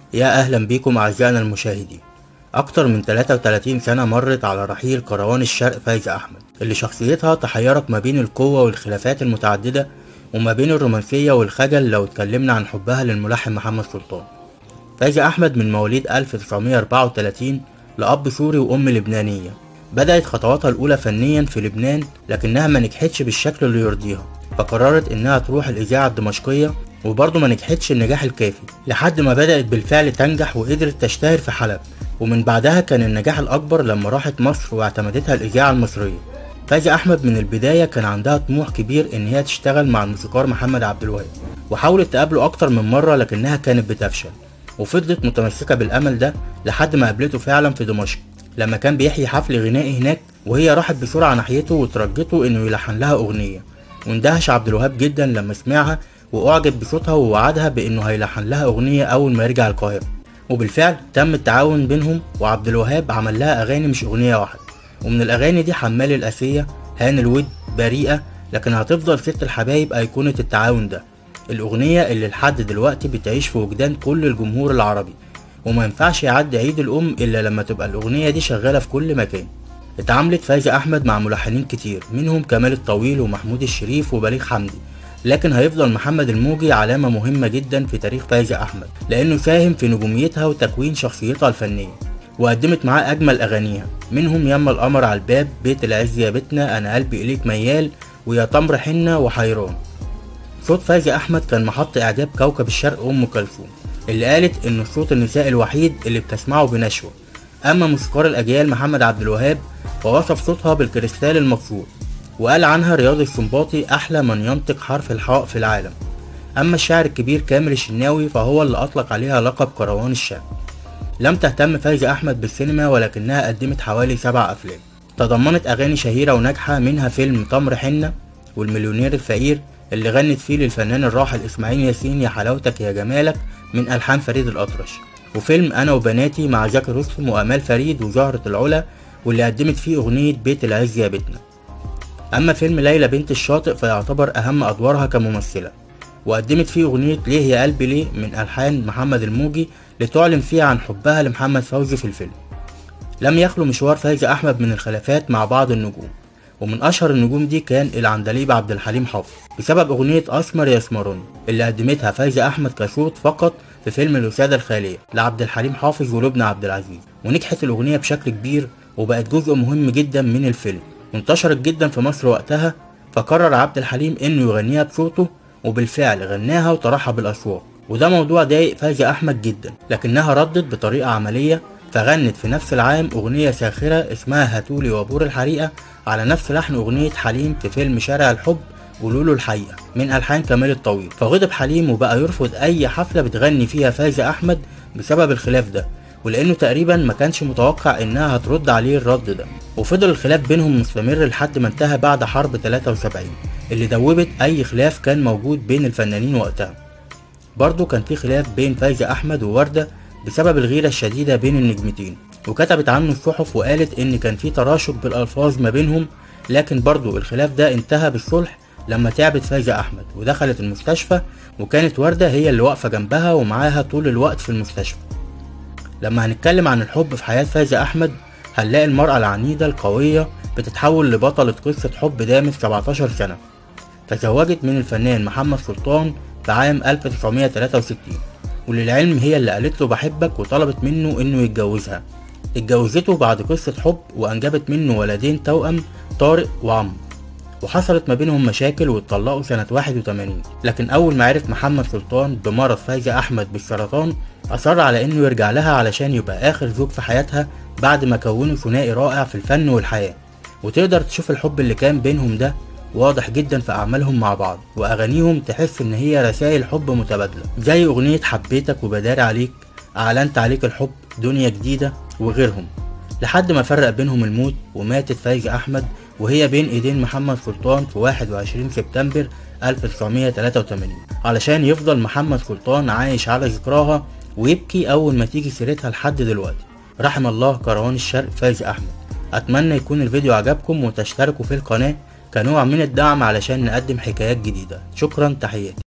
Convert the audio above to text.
يا أهلا بكم أعزائنا المشاهدين أكتر من 33 سنة مرت على رحيل كروان الشرق فايزة أحمد اللي شخصيتها تحيرك ما بين القوة والخلافات المتعددة وما بين الرومانسية والخجل لو اتكلمنا عن حبها للملحن محمد سلطان فايزة أحمد من مواليد 1934 لأب سوري وأم لبنانية بدأت خطواتها الأولى فنيا في لبنان لكنها ما نجحتش بالشكل اللي يرضيها فقررت إنها تروح الإذاعة الدمشقية وبرضه ما نجحتش النجاح الكافي لحد ما بدأت بالفعل تنجح وقدرت تشتهر في حلب ومن بعدها كان النجاح الأكبر لما راحت مصر واعتمدتها الإذاعة المصرية فايزة أحمد من البداية كان عندها طموح كبير إن هي تشتغل مع الموسيقار محمد عبد الوهاب وحاولت تقابله أكتر من مرة لكنها كانت بتفشل وفضلت متمسكة بالأمل ده لحد ما قابلته فعلا في دمشق لما كان بيحيي حفل غنائي هناك وهي راحت بسرعة ناحيته وترجته إنه يلحن لها أغنية واندهش عبد الوهاب جدا لما سمعها وأعجب بصوتها ووعدها بإنه هيلحن لها أغنية أول ما يرجع القاهرة وبالفعل تم التعاون بينهم وعبد الوهاب عمل لها أغاني مش أغنية واحدة ومن الأغاني دي حمال الأسية هان الود بريئة لكن هتفضل ست الحبايب أيقونة التعاون ده الأغنية اللي لحد دلوقتي بتعيش في وجدان كل الجمهور العربي وما ينفعش يعدي عيد الأم إلا لما تبقى الأغنية دي شغالة في كل مكان اتعاملت فايزة أحمد مع ملحنين كتير منهم كمال الطويل ومحمود الشريف وبليغ حمدي لكن هيفضل محمد الموجي علامة مهمة جدا في تاريخ فايزة أحمد لأنه ساهم في نجوميتها وتكوين شخصيتها الفنية وقدمت معاه أجمل أغانيها منهم يما القمر على الباب بيت العز يا بيتنا أنا قلبي إليك ميال ويا تمر حنة وحيران صوت فايزة أحمد كان محط إعجاب كوكب الشرق أم كلثوم اللي قالت إنه صوت النساء الوحيد اللي بتسمعه بنشوة أما موسيقار الأجيال محمد عبد الوهاب فوصف صوتها بالكريستال المكسور وقال عنها رياض السنباطي أحلى من ينطق حرف الحاء في العالم أما الشاعر الكبير كامل الشناوي فهو اللي أطلق عليها لقب كروان الشام لم تهتم فايزة أحمد بالسينما ولكنها قدمت حوالي سبع أفلام تضمنت أغاني شهيرة وناجحة منها فيلم تمر حنة والمليونير الفقير اللي غنت فيه للفنان الراحل إسماعيل ياسين يا حلاوتك يا جمالك من ألحان فريد الأطرش وفيلم أنا وبناتي مع زكي رستم وأمال فريد وزهرة العلا واللي قدمت فيه أغنية بيت العز يا بيتنا أما فيلم ليلى بنت الشاطئ فيعتبر أهم أدوارها كممثلة وقدمت فيه أغنية ليه يا قلبي ليه من ألحان محمد الموجي لتعلن فيها عن حبها لمحمد فوزي في الفيلم لم يخلو مشوار فايزة أحمد من الخلافات مع بعض النجوم ومن أشهر النجوم دي كان العندليب عبد الحليم حافظ بسبب أغنية أسمر يا اسمروني اللي قدمتها فايزة أحمد كصوت فقط في فيلم الوسادة الخالية لعبد الحليم حافظ ولبنى عبد العزيز ونجحت الأغنية بشكل كبير وبقت جزء مهم جدا من الفيلم وانتشرت جدا في مصر وقتها فقرر عبد الحليم انه يغنيها بصوته وبالفعل غناها وطرحها بالاسواق وده موضوع ضايق فايزة احمد جدا لكنها ردت بطريقة عملية فغنت في نفس العام اغنية ساخرة اسمها هاتولي وبور الحريقة على نفس لحن اغنية حليم في فيلم شارع الحب قولوله الحقيقة من ألحان كمال الطويل فغضب حليم وبقى يرفض أي حفلة بتغني فيها فايزة أحمد بسبب الخلاف ده ولأنه تقريبا ما كانش متوقع إنها هترد عليه الرد ده وفضل الخلاف بينهم مستمر لحد ما انتهى بعد حرب 73 اللي دوبت أي خلاف كان موجود بين الفنانين وقتها برضه كان في خلاف بين فايزة أحمد ووردة بسبب الغيرة الشديدة بين النجمتين وكتبت عنه الصحف وقالت إن كان في تراشق بالألفاظ ما بينهم لكن برضه الخلاف ده انتهى بالصلح لما تعبت فايزة أحمد ودخلت المستشفى وكانت وردة هي اللي واقفة جنبها ومعاها طول الوقت في المستشفى لما هنتكلم عن الحب في حياة فايزة أحمد هنلاقي المرأة العنيدة القوية بتتحول لبطلة قصة حب دامت 17 سنة تزوجت من الفنان محمد سلطان في عام 1963 وللعلم هي اللي قالت له بحبك وطلبت منه انه يتجوزها اتجوزته بعد قصة حب وانجبت منه ولدين توأم طارق وعمرو وحصلت ما بينهم مشاكل واتطلقوا سنة 81 لكن أول ما عرف محمد سلطان بمرض فايزة أحمد بالسرطان أصر على إنه يرجع لها علشان يبقى آخر زوج في حياتها بعد ما كونوا ثنائي رائع في الفن والحياة وتقدر تشوف الحب اللي كان بينهم ده واضح جدا في أعمالهم مع بعض وأغانيهم تحس إن هي رسائل حب متبادلة زي أغنية حبيتك وبداري عليك أعلنت عليك الحب دنيا جديدة وغيرهم لحد ما فرق بينهم الموت وماتت فايزة أحمد وهي بين ايدين محمد سلطان في 21 سبتمبر 1983 علشان يفضل محمد سلطان عايش على ذكراها ويبكي اول ما تيجي سيرتها لحد دلوقتي رحم الله كروان الشرق فايز احمد اتمنى يكون الفيديو عجبكم وتشتركوا في القناة كنوع من الدعم علشان نقدم حكايات جديدة شكرا تحياتي